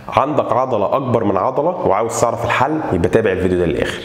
عندك عضله اكبر من عضله وعاوز تعرف الحل يبقى تابع الفيديو ده للاخر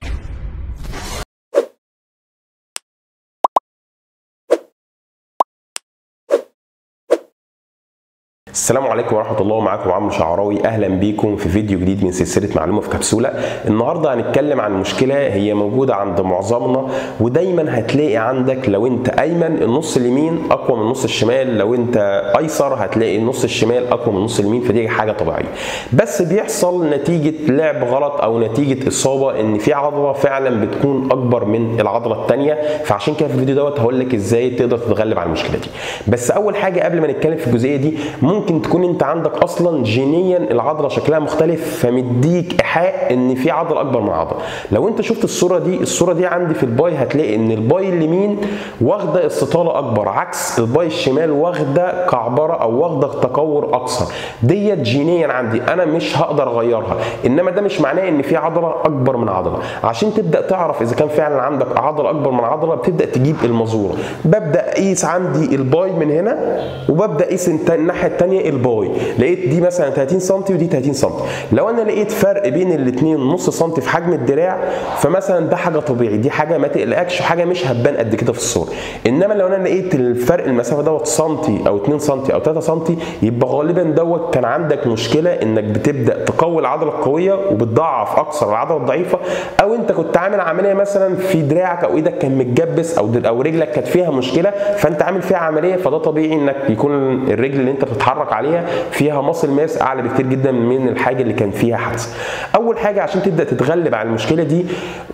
السلام عليكم ورحمه الله ومعاكم عمرو شعراوي اهلا بيكم في فيديو جديد من سلسله معلومه في كبسوله النهارده هنتكلم عن مشكله هي موجوده عند معظمنا ودايما هتلاقي عندك لو انت ايمن النص اليمين اقوى من النص الشمال لو انت ايسر هتلاقي النص الشمال اقوى من النص اليمين فدي حاجه طبيعيه بس بيحصل نتيجه لعب غلط او نتيجه اصابه ان في عضله فعلا بتكون اكبر من العضله الثانيه فعشان كده في الفيديو دوت هقول لك ازاي تقدر تتغلب على المشكله دي بس اول حاجه قبل ما نتكلم في الجزئيه دي ممكن تكون انت عندك اصلا جينيا العضله شكلها مختلف فمديك ايحاء ان في عضله اكبر من عضله لو انت شفت الصوره دي الصوره دي عندي في الباي هتلاقي ان الباي اليمين واخده استطاله اكبر عكس الباي الشمال واخده كعبره او واخده تكور اكثر ديت جينيا عندي انا مش هقدر اغيرها انما ده مش معناه ان في عضله اكبر من عضله عشان تبدا تعرف اذا كان فعلا عندك عضله اكبر من عضله بتبدا تجيب المزوره ببدا اقيس عندي الباي من هنا وببدا اقيس الناحيه الثانيه الباي لقيت دي مثلا 30 سم ودي 30 سم لو انا لقيت فرق بين الاثنين نص سم في حجم الدراع فمثلا ده حاجه طبيعي دي حاجه ما تقلقكش حاجه مش هتبان قد كده في الصوره انما لو انا لقيت الفرق المسافه دوت سنتي او 2 سم او 3 سم يبقى غالبا دوت كان عندك مشكله انك بتبدا تقوي العضله القويه وبتضعف اكثر العضله الضعيفه او انت كنت عامل عمليه مثلا في دراعك او ايدك كان متجبس او او رجلك كانت فيها مشكله فانت عامل فيها عمليه فده طبيعي انك يكون الرجل اللي انت بتتحرك عليها فيها ماسل ماس اعلى بكتير جدا من الحاجه اللي كان فيها حدث اول حاجه عشان تبدا تتغلب على المشكله دي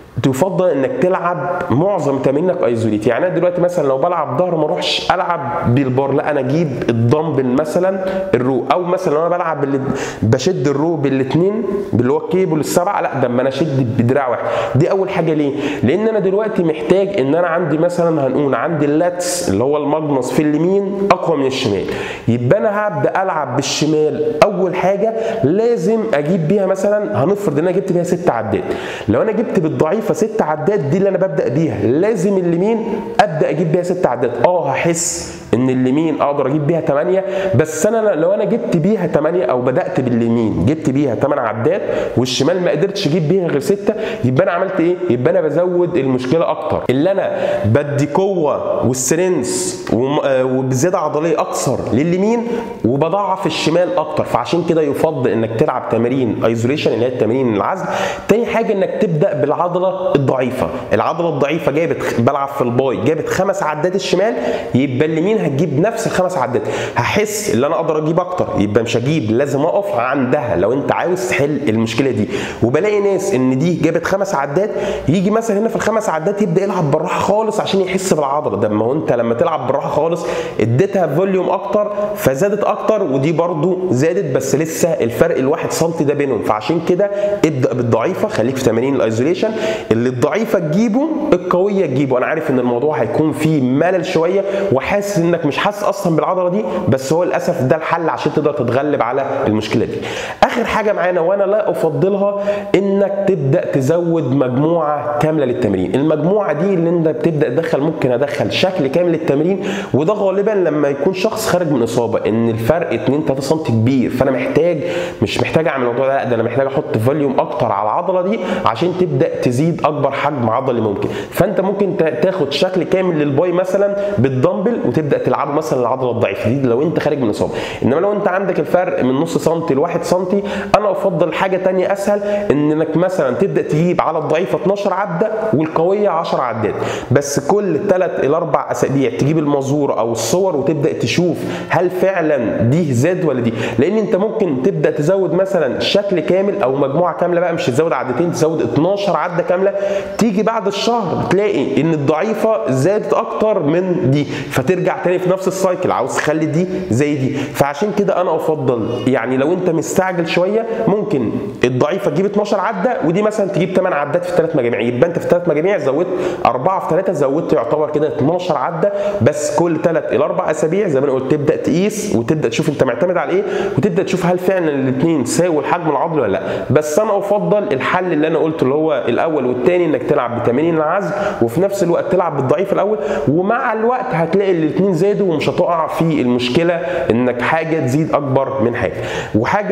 تفضل انك تلعب معظم تمرينك ايزوليت يعني انا دلوقتي مثلا لو بلعب ظهر ما اروحش العب بالبار لا انا اجيب الدمبل مثلا الرو او مثلا لو انا بلعب بال... بشد الرو بالاثنين اللي هو الكيبل السبعه لا ده انا اشد بدراع واحد دي اول حاجه ليه لان انا دلوقتي محتاج ان انا عندي مثلا هنقول عندي اللاتس اللي هو المجنص في اليمين اقوى من الشمال يبقى انا هبدا العب بالشمال اول حاجه لازم اجيب بيها مثلا هنفرض ان انا جبت بيها ست عدات لو انا جبت بالضعيف فست عدات دي اللي انا ببدا بيها لازم اليمين ابدا اجيب بيها ست عدات اه هحس ان اليمين اقدر اجيب بيها 8 بس انا لو انا جبت بيها 8 او بدات باليمين جبت بيها 8 عدات والشمال ما قدرتش اجيب بيها غير 6 يبقى انا عملت ايه؟ يبقى انا بزود المشكله اكتر اللي انا بدي قوه والسرنس وبزياده عضليه اكثر لليمين وبضعف الشمال اكتر فعشان كده يفضل انك تلعب تمارين ايزوليشن اللي هي التمارين العزل تاني حاجه انك تبدا بالعضله الضعيفه العضله الضعيفه جابت بلعب في الباي جابت خمس عدات الشمال يبقى اليمين هتجيب نفس الخمس عدات هحس ان انا اقدر اجيب اكتر يبقى مش هجيب لازم اقف عندها لو انت عاوز تحل المشكله دي وبلاقي ناس ان دي جابت خمس عدات يجي مثلا هنا في الخمس عدات يبدا يلعب بالراحه خالص عشان يحس بالعضله ده ما هو انت لما تلعب بالراحه خالص اديتها فوليوم اكتر فزادت اكتر ودي برضو زادت بس لسه الفرق الواحد سم ده بينهم فعشان كده ابدا بالضعيفه خليك في تمارين الايزوليشن اللي الضعيفه تجيبه القويه تجيبه انا عارف ان الموضوع هيكون فيه ملل شويه وحاسس انك مش حاسس اصلا بالعضله دي بس هو للاسف ده الحل عشان تقدر تتغلب على المشكله دي اخر حاجه معانا وانا لا افضلها انك تبدا تزود مجموعه كامله للتمرين المجموعه دي اللي انت بتبدا تدخل ممكن ادخل شكل كامل للتمرين وده غالبا لما يكون شخص خارج من اصابه ان الفرق 2 3 سم كبير فانا محتاج مش محتاج اعمل الموضوع ده لا ده انا محتاج احط فوليوم اكتر على العضله دي عشان تبدا تزيد اكبر حجم عضلي ممكن فانت ممكن تاخد شكل كامل للباي مثلا بالدمبل وتبدا تلعبه مثلا العضله الضعيفه دي لو انت خارج من اصابه انما لو انت عندك الفرق من نص سم لواحد سم انا افضل حاجه تانية اسهل انك مثلا تبدا تجيب على الضعيفه 12 عده والقويه 10 عدات بس كل 3 الى 4 اسابيع تجيب المزوره او الصور وتبدا تشوف هل فعلا دي زاد ولا دي لان انت ممكن تبدا تزود مثلا شكل كامل او مجموعه كامله بقى مش تزود عدتين تزود 12 عده كامله تيجي بعد الشهر تلاقي ان الضعيفه زادت اكتر من دي فترجع تاني في نفس السايكل عاوز تخلي دي زي دي فعشان كده انا افضل يعني لو انت مستعجل شويه ممكن الضعيفه تجيب 12 عده ودي مثلا تجيب 8 عدات في ثلاث مجاميع يبقى انت في ثلاث مجاميع زودت اربعه في ثلاثه زودت يعتبر كده 12 عده بس كل ثلاث الى اربع اسابيع زي ما انا قلت تبدا تقيس وتبدا تشوف انت معتمد على ايه وتبدا تشوف هل فعلا الاثنين ساوي الحجم العضلي ولا لا بس انا افضل الحل اللي انا قلته اللي هو الاول والثاني انك تلعب بتمارين العزل وفي نفس الوقت تلعب بالضعيف الاول ومع الوقت هتلاقي الاثنين زادوا ومش هتقع في المشكله انك حاجه تزيد اكبر من حاجه وحاجه اخيره في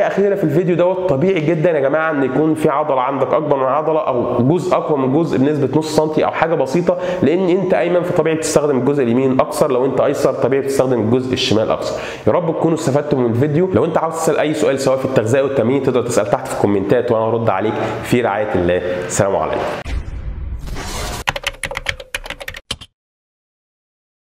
الفيديو دوت طبيعي جدا يا جماعه ان يكون في عضله عندك اكبر من عضله او جزء اقوى من جزء بنسبه نص سنتي او حاجه بسيطه لان انت ايمن فطبيعي بتستخدم الجزء اليمين اكثر لو انت ايسر طبيعي بتستخدم الجزء الشمال اكثر يا رب تكونوا استفدتوا من الفيديو لو انت عاوز تسال اي سؤال سواء في التغذيه او التمرين تقدر تسال تحت في الكومنتات وانا هرد عليك في رعايه الله السلام عليكم